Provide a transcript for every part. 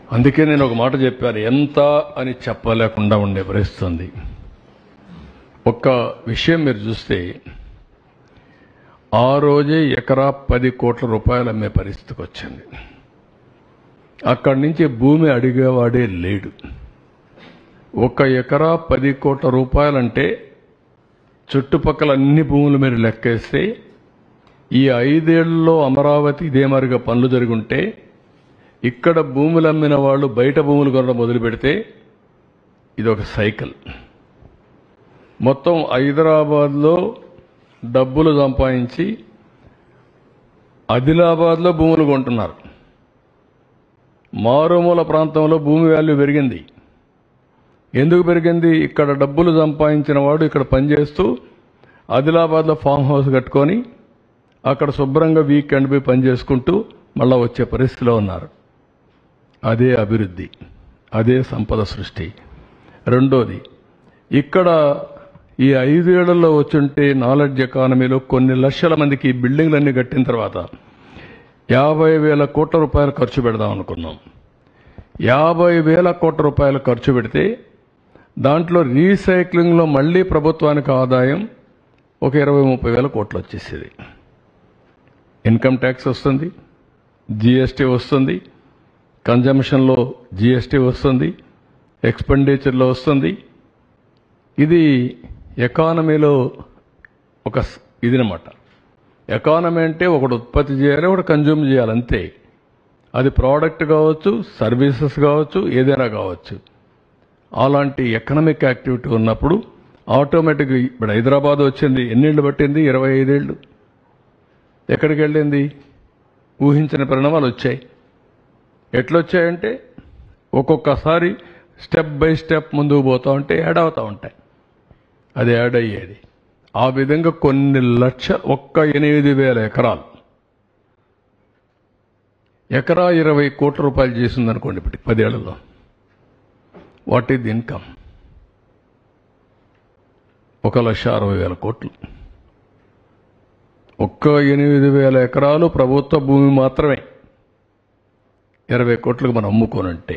అందుకే నేను ఒక మాట చెప్పాను ఎంత అని చెప్పలేకుండా ఉండే పరిస్థితి ఉంది ఒక్క విషయం మీరు చూస్తే ఆ రోజే ఎకరా పది కోట్ల రూపాయలు అమ్మే పరిస్థితికి వచ్చింది అక్కడి నుంచి భూమి అడిగేవాడే లేడు ఒక ఎకరా పది కోట్ల రూపాయలంటే చుట్టుపక్కల అన్ని భూములు మీరు లెక్కేస్తే ఈ ఐదేళ్లలో అమరావతి ఇదే మరిగా పనులు జరుగుంటే ఇక్కడ భూములు అమ్మిన వాళ్ళు బయట భూములు కొనడం మొదలు పెడితే ఇది ఒక సైకిల్ మొత్తం హైదరాబాద్లో డబ్బులు సంపాదించి ఆదిలాబాద్లో భూములు కొంటున్నారు మారుమూల ప్రాంతంలో భూమి వాల్యూ పెరిగింది ఎందుకు పెరిగింది ఇక్కడ డబ్బులు సంపాదించిన వాడు ఇక్కడ పనిచేస్తూ ఆదిలాబాద్లో ఫామ్ హౌస్ కట్టుకొని అక్కడ శుభ్రంగా వీకెండ్ పోయి పని చేసుకుంటూ మళ్ళా వచ్చే పరిస్థితిలో ఉన్నారు అదే అభివృద్ధి అదే సంపద సృష్టి రెండోది ఇక్కడ ఈ ఐదేళ్లలో వచ్చుంటే నాలెడ్జ్ ఎకానమీలో కొన్ని లక్షల మందికి ఈ బిల్డింగ్లన్నీ కట్టిన తర్వాత యాభై వేల కోట్ల రూపాయలు ఖర్చు పెడదాం అనుకున్నాం యాభై వేల కోట్ల రూపాయలు ఖర్చు పెడితే దాంట్లో రీసైక్లింగ్లో మళ్ళీ ప్రభుత్వానికి ఆదాయం ఒక ఇరవై ముప్పై వేల కోట్లు వచ్చేసేది ఇన్కమ్ ట్యాక్స్ వస్తుంది జిఎస్టీ వస్తుంది కన్జంప్షన్లో జిఎస్టీ వస్తుంది ఎక్స్పెండిచర్లో వస్తుంది ఇది ఎకానమీలో ఒక స్- ఇదినమాట ఎకానమీ అంటే ఒకటి ఉత్పత్తి చేయాలి ఒకటి కన్జ్యూమ్ చేయాలి అంతే అది ప్రోడక్ట్ కావచ్చు సర్వీసెస్ కావచ్చు ఏదైనా కావచ్చు అలాంటి ఎకనామిక్ యాక్టివిటీ ఉన్నప్పుడు ఆటోమేటిక్గా ఇప్పుడు హైదరాబాద్ వచ్చింది ఎన్నేళ్ళు పట్టింది ఇరవై ఐదేళ్ళు ఎక్కడికి వెళ్ళింది ఊహించిన పరిణామాలు వచ్చాయి ఎట్లొచ్చాయంటే ఒక్కొక్కసారి స్టెప్ బై స్టెప్ ముందుకు పోతా ఉంటే యాడ్ అవుతూ ఉంటాయి అది యాడ్ అయ్యేది ఆ విధంగా కొన్ని లక్ష ఒక్క ఎనిమిది వేల ఎకరాలు ఎకరా ఇరవై కోట్ల రూపాయలు చేసిందనుకోండి ఇప్పటికి పదేళ్లలో వాట్ ఈజ్ ఇన్కమ్ ఒక లక్ష అరవై వేల కోట్లు ఒక్క ఎనిమిది వేల ఎకరాలు ప్రభుత్వ భూమి మాత్రమే ఇరవై కోట్లకు మనం అమ్ముకోనంటే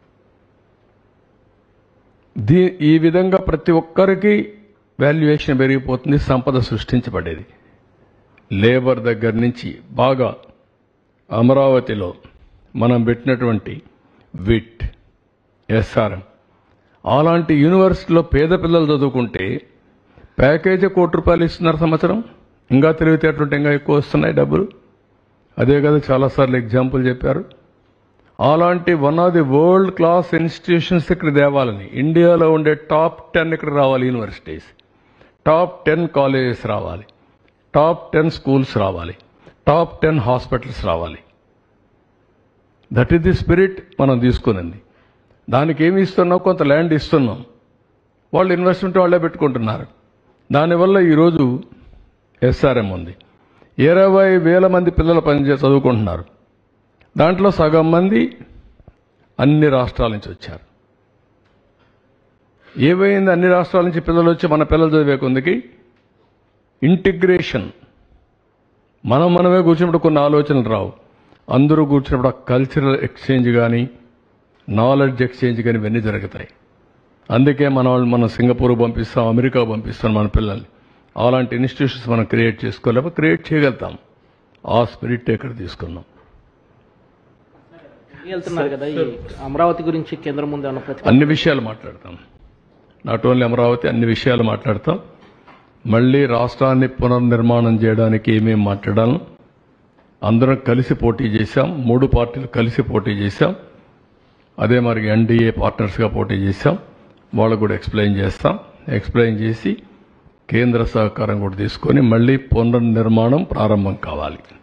దీ ఈ విధంగా ప్రతి ఒక్కరికి వాల్యుయేషన్ పెరిగిపోతుంది సంపద సృష్టించబడేది లేబర్ దగ్గర నుంచి బాగా అమరావతిలో మనం పెట్టినటువంటి విట్ ఎస్ఆర్ఎం అలాంటి యూనివర్సిటీలో పేద పిల్లలు చదువుకుంటే ప్యాకేజీ కోటి రూపాయలు ఇస్తున్నారు సంవత్సరం ఇంకా తెలివితేటలుంటే ఇంకా ఎక్కువ వస్తున్నాయి డబ్బులు అదే కదా చాలాసార్లు ఎగ్జాంపుల్ చెప్పారు అలాంటి one of the world class institutions ఇక్కడ తేవాలని ఇండియాలో ఉండే టాప్ టెన్ ఇక్కడ రావాలి యూనివర్సిటీస్ టాప్ టెన్ కాలేజెస్ రావాలి టాప్ టెన్ స్కూల్స్ రావాలి టాప్ టెన్ హాస్పిటల్స్ రావాలి దట్ ఈస్ ది స్పిరిట్ మనం తీసుకునింది దానికి ఏమి ఇస్తున్నాం కొంత ల్యాండ్ ఇస్తున్నాం వాళ్ళు ఇన్వెస్ట్మెంట్ వాళ్ళే పెట్టుకుంటున్నారు దానివల్ల ఈరోజు ఎస్ఆర్ఎం ఉంది ఇరవై వేల మంది పిల్లలు పనిచే చదువుకుంటున్నారు దాంట్లో సగం మంది అన్ని రాష్ట్రాల నుంచి వచ్చారు ఏమైంది అన్ని రాష్ట్రాల నుంచి పిల్లలు వచ్చి మన పిల్లలు చదివే కొందికి ఇంటిగ్రేషన్ మనం మనమే కూర్చున్నప్పుడు కొన్ని ఆలోచనలు రావు అందరూ కూర్చున్నప్పుడు ఆ కల్చరల్ ఎక్స్చేంజ్ కానీ నాలెడ్జ్ ఎక్స్చేంజ్ కానీ ఇవన్నీ జరుగుతాయి అందుకే మన వాళ్ళు మనం సింగపూర్ పంపిస్తాం అమెరికా పంపిస్తాం మన పిల్లల్ని అలాంటి ఇన్స్టిట్యూషన్స్ మనం క్రియేట్ చేసుకోలేకపోతే క్రియేట్ చేయగలుగుతాం ఆ స్పిరిట్ ఇక్కడ తీసుకున్నాం వెళ్తున్నారు కదా ఈ అమరావతి గురించి కేంద్రం ముందు ఏమన్నా ప్రతి అన్ని విషయాలు మాట్లాడతాం నాట్ ఓన్లీ అమరావతి అన్ని విషయాలు మాట్లాడతాం మళ్ళీ రాష్ట్రాన్ని పునర్నిర్మాణం చేయడానికి ఏమేమి మాట్లాడాలను అందరం కలిసి పోటీ చేశాం మూడు పార్టీలు కలిసి పోటీ చేశాం అదే మరి ఎన్డీఏ పార్ట్నర్స్గా పోటీ చేశాం వాళ్ళకు కూడా ఎక్స్ప్లెయిన్ చేస్తాం ఎక్స్ప్లెయిన్ చేసి కేంద్ర సహకారం కూడా తీసుకొని మళ్ళీ పునర్నిర్మాణం ప్రారంభం కావాలి